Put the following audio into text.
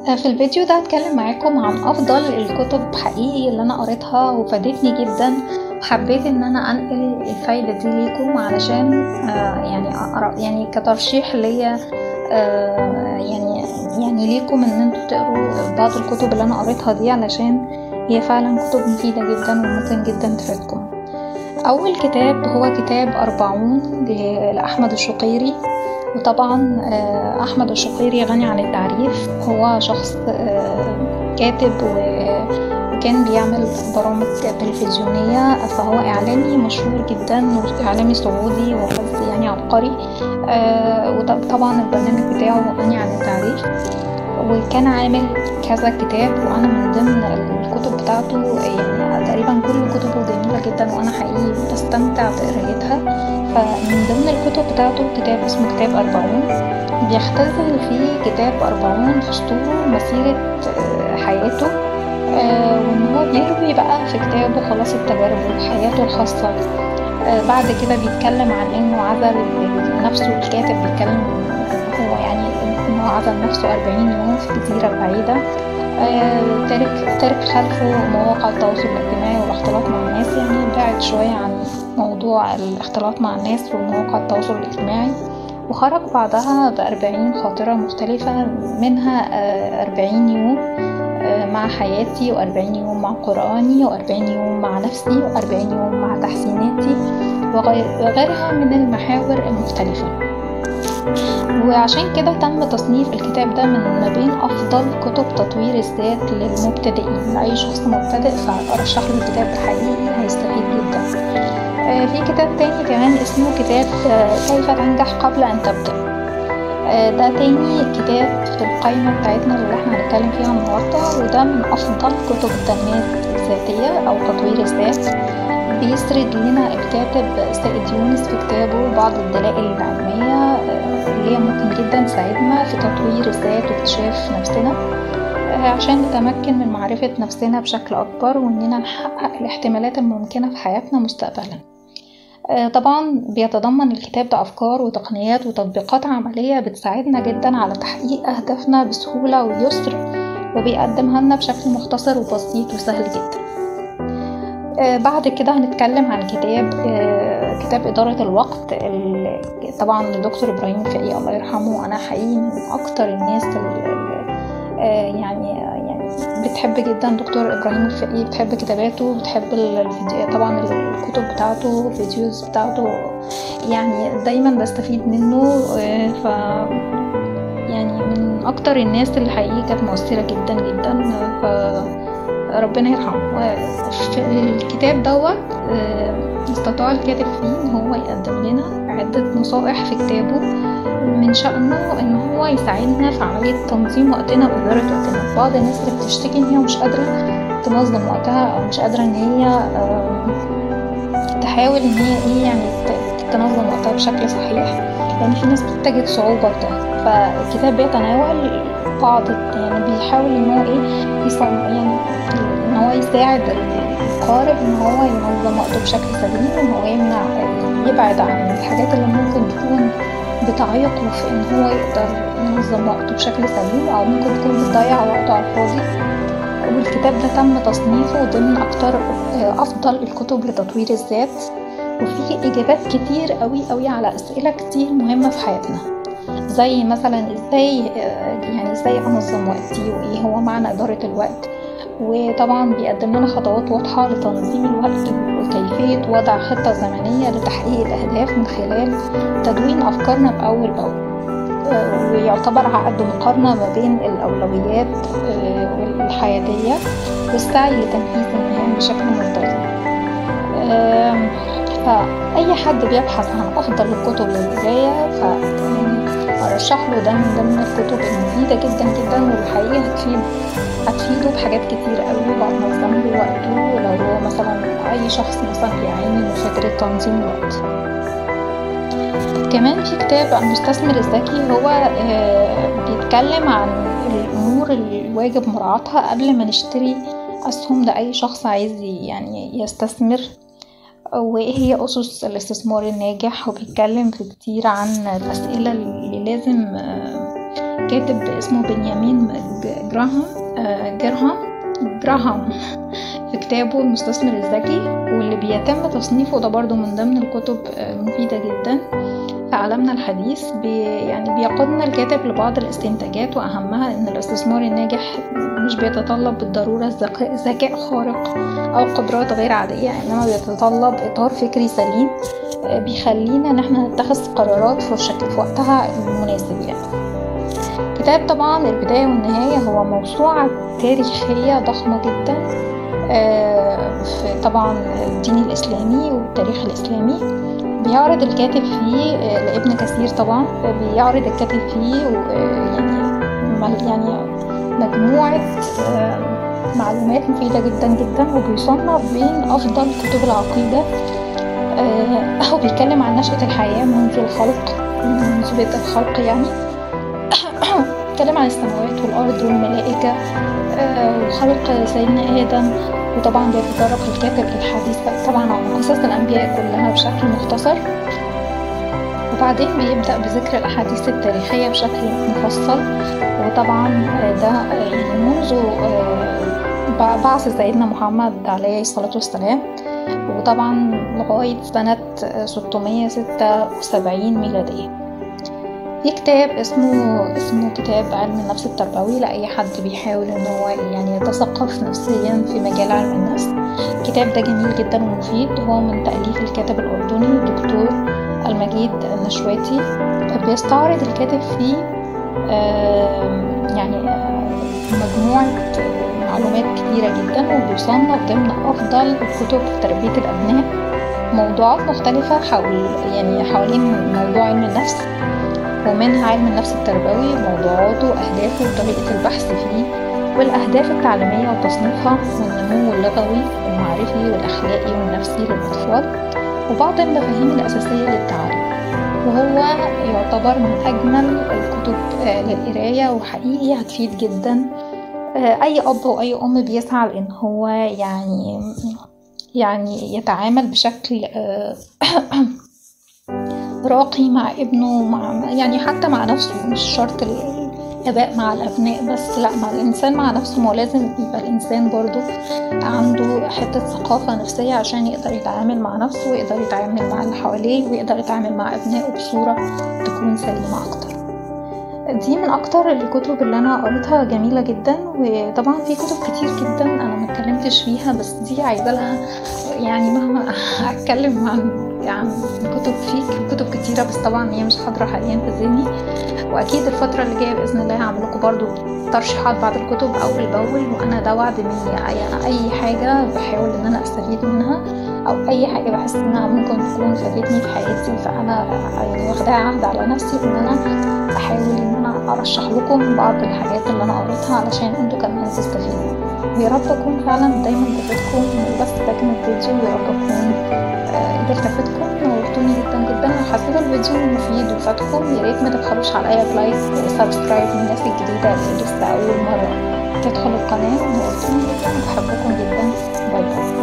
في الفيديو ده هتكلم معاكم عن افضل الكتب حقيقي اللي انا قريتها وفادتني جدا وحبيت ان انا انقل الفايدة دي ليكم علشان آه يعني أقرأ يعني كترشيح ليا آه يعني يعني ليكم ان انتوا تقروا بعض الكتب اللي انا قريتها دي علشان هي فعلا كتب مفيدة جدا وممكن جدا تفيدكم اول كتاب هو كتاب اربعون لاحمد الشقيري وطبعا احمد الشقيري غني عن التعريف هو شخص كاتب وكان بيعمل برامج تلفزيونية فهو إعلامي مشهور جدا وإعلامي سعودي وحد يعني عبقري وطبعا البرنامج بتاعه غني عن التعريف وكان عامل كذا كتاب وأنا من ضمن الكتب بتاعته يعني تقريبا كل كتبه جميلة جدا وأنا حقيقي بستمتع بقرايتها فمن ضمن الكتب بتاعته كتاب اسمه كتاب أربعون بيختزل فيه كتاب أربعون فسطور مسيرة حياته وإن هو بيروي بقى في كتابه خلاص التجارب وحياته الخاصة بعد كده بيتكلم عن إنه عزل نفسه الكاتب بيتكلم هو يعني إنه عزل نفسه أربعين يوم في جزيرة بعيدة ترك ترك خلفه مواقع التواصل الاجتماعي والاختلاط مع الناس يعني بعد شوية عن موضوع الاختلاط مع الناس ومواقع التواصل الاجتماعي وخرج بعدها بأربعين خاطرة مختلفة منها أربعين يوم مع حياتي وأربعين يوم مع قرآني وأربعين يوم مع نفسي وأربعين يوم مع تحسيناتي وغيرها من المحاور المختلفة وعشان كده تم تصنيف الكتاب ده من ما بين أفضل كتب تطوير الذات للمبتدئين لأي شخص مبتدئ فأرشح له الكتاب ده حقيقي هيستفيد جدا في كتاب تاني كمان اسمه كتاب كيف تنجح قبل أن تبدأ ده تاني كتاب في القائمة بتاعتنا اللي احنا هنتكلم فيها النهاردة وده من أفضل كتب التنمية الذاتية أو تطوير الذات بيسرد لنا الكاتب سيد يونس في كتابه بعض الدلائل العلمية اللي هي ممكن جدا تساعدنا في تطوير الذات واكتشاف نفسنا عشان نتمكن من معرفة نفسنا بشكل أكبر وإننا نحقق الاحتمالات الممكنة في حياتنا مستقبلا طبعا بيتضمن الكتاب ده أفكار وتقنيات وتطبيقات عملية بتساعدنا جدا على تحقيق أهدافنا بسهولة ويسر وبيقدمها لنا بشكل مختصر وبسيط وسهل جدا بعد كده هنتكلم عن كتاب كتاب إدارة الوقت طبعا لدكتور إبراهيم الفقي الله يرحمه أنا حقيقي من أكتر الناس يعني يعني بتحب جدا دكتور إبراهيم الفقي بتحب كتاباته بتحب الفيديو طبعا الكتب بتاعته الفيديوز بتاعته يعني دايما بستفيد منه ف يعني من أكتر الناس اللي حقيقي كانت مؤثرة جدا جدا ف ربنا يرحمه في الكتاب دوت استطاع الكاتب فيه ان هو يقدم لنا عدة نصائح في كتابه من شأنه ان هو يساعدنا في عملية تنظيم وقتنا وإدارة وقتنا بعض الناس اللي بتشتكي ان هي مش قادرة تنظم وقتها او مش قادرة ان هي تحاول ان هي ايه يعني تنظم وقتها بشكل صحيح لان في ناس بتجد صعوبة بده فالكتاب بيتناول بعض يعني بيحاول ان هو ايه يصنع يعني ان هو يساعد القارئ ان هو ينظم وقته بشكل سليم وان هو يمنع يبعد عن الحاجات اللي ممكن تكون بتعيقه في ان هو يقدر ينظم وقته بشكل سليم او ممكن تكون بتضيع وقته على الفاضي والكتاب ده تم تصنيفه ضمن اكتر افضل الكتب لتطوير الذات وفيه اجابات كتير قوي قوي على اسئله كتير مهمه في حياتنا زي مثلا ازاي يعني ازاي انظم وقتي وايه هو معنى اداره الوقت وطبعا بيقدم لنا خطوات واضحة لتنظيم الوقت وكيفية وضع خطة زمنية لتحقيق الأهداف من خلال تدوين أفكارنا بأول بأول ويعتبر عقد مقارنة ما بين الأولويات الحياتية والسعي لتنفيذ المهام بشكل منتظم فأي حد بيبحث عن أفضل الكتب للقراية ف أرشح له ده من ضمن الكتب المفيدة جدا جدا والحقيقة هتفيد هتفيده بحاجات كتير قوي وهتنظم له وقته لو هو مثلا أي شخص مثلا بيعاني من فكرة تنظيم الوقت كمان في كتاب المستثمر الذكي هو بيتكلم عن الأمور اللي واجب مراعاتها قبل ما نشتري أسهم لأي شخص عايز يعني يستثمر وايه هي اسس الاستثمار الناجح وبيتكلم في كتير عن الاسئله اللي لازم كاتب اسمه بنيامين جراهام جراهام جراهام في كتابه المستثمر الذكي واللي بيتم تصنيفه ده برضو من ضمن الكتب المفيدة جدا في عالمنا الحديث بي يعني بيقودنا الكاتب لبعض الاستنتاجات وأهمها إن الاستثمار الناجح مش بيتطلب بالضرورة ذكاء, ذكاء خارق أو قدرات غير عادية إنما بيتطلب إطار فكري سليم بيخلينا إن احنا نتخذ قرارات في, شكل في وقتها المناسب يعني كتاب طبعا البداية والنهاية هو موسوعة تاريخية ضخمة جدا في طبعا الدين الإسلامي والتاريخ الإسلامي بيعرض الكاتب فيه لابن كثير طبعا بيعرض الكاتب فيه يعني يعني مجموعة معلومات مفيدة جدا جدا وبيصنف بين أفضل كتب العقيدة هو بيتكلم عن نشأة الحياة منذ الخلق منذ بدء الخلق يعني بيتكلم عن السماوات والأرض والملائكة وخلق سيدنا آدم وطبعا بيتطرق الكاتب للحديث طبعا عن قصص الأنبياء كلها بشكل مختصر وبعدين بيبدأ بذكر الأحاديث التاريخية بشكل مفصل وطبعا ده يعني منذ بعث سيدنا محمد عليه الصلاة والسلام وطبعا لغاية سنة 676 ميلادية في كتاب اسمه اسمه كتاب علم النفس التربوي لأي حد بيحاول ان هو يعني يتثقف نفسيا في مجال علم النفس الكتاب ده جميل جدا ومفيد هو من تأليف الكاتب الأردني الدكتور المجيد النشواتي بيستعرض الكاتب فيه يعني مجموعة معلومات كتيرة جدا وبيصنف ضمن أفضل الكتب في تربية الأبناء موضوعات مختلفة حول يعني حوالين موضوع علم النفس ومنها علم النفس التربوي موضوعاته وأهدافه وطريقة البحث فيه والأهداف التعليمية وتصنيفها والنمو اللغوي والمعرفي والأخلاقي والنفسي للأطفال وبعض المفاهيم الأساسية للتعلم وهو يعتبر من أجمل الكتب للقراية وحقيقي هتفيد جدا أي أب وأي أم بيسعى لأن هو يعني يعني يتعامل بشكل راقي مع ابنه مع يعني حتى مع نفسه مش شرط الآباء مع الأبناء بس لا مع الإنسان مع نفسه ما لازم يبقى الإنسان برضو عنده حتة ثقافة نفسية عشان يقدر يتعامل مع نفسه ويقدر يتعامل مع اللي حواليه ويقدر يتعامل مع أبنائه بصورة تكون سليمة أكتر دي من أكتر الكتب اللي أنا قريتها جميلة جدا وطبعا في كتب كتير جدا أنا متكلمتش فيها بس دي عايزة لها يعني مهما أتكلم عن عن كتب في كتب كتيرة بس طبعا هي مش حاضرة حاليا في ذهني وأكيد الفترة اللي جاية بإذن الله هعمل لكم برضو ترشيحات بعض الكتب أول بأول وأنا ده وعد مني يعني أي حاجة بحاول إن أنا أستفيد منها أو أي حاجة بحس إنها ممكن تكون فادتني في حياتي فأنا يعني واخداها عهد على نفسي إن أنا أحاول إن أنا أرشح لكم بعض الحاجات اللي أنا قريتها علشان انتوا كمان تستفيدوا ويا رب أكون فعلا دايما بفيدكم بس ده كان الفيديو ويا رب أكون قدرت أفيدكم نورتوني جدا جدا لو حسيتوا الفيديو مفيد وفاتكم يا ريت ما تبخلوش عليا بلايك وسبسكرايب للناس الجديدة اللي لسه أول مرة تدخل القناة نورتوني جدا وبحبكم جدا باي باي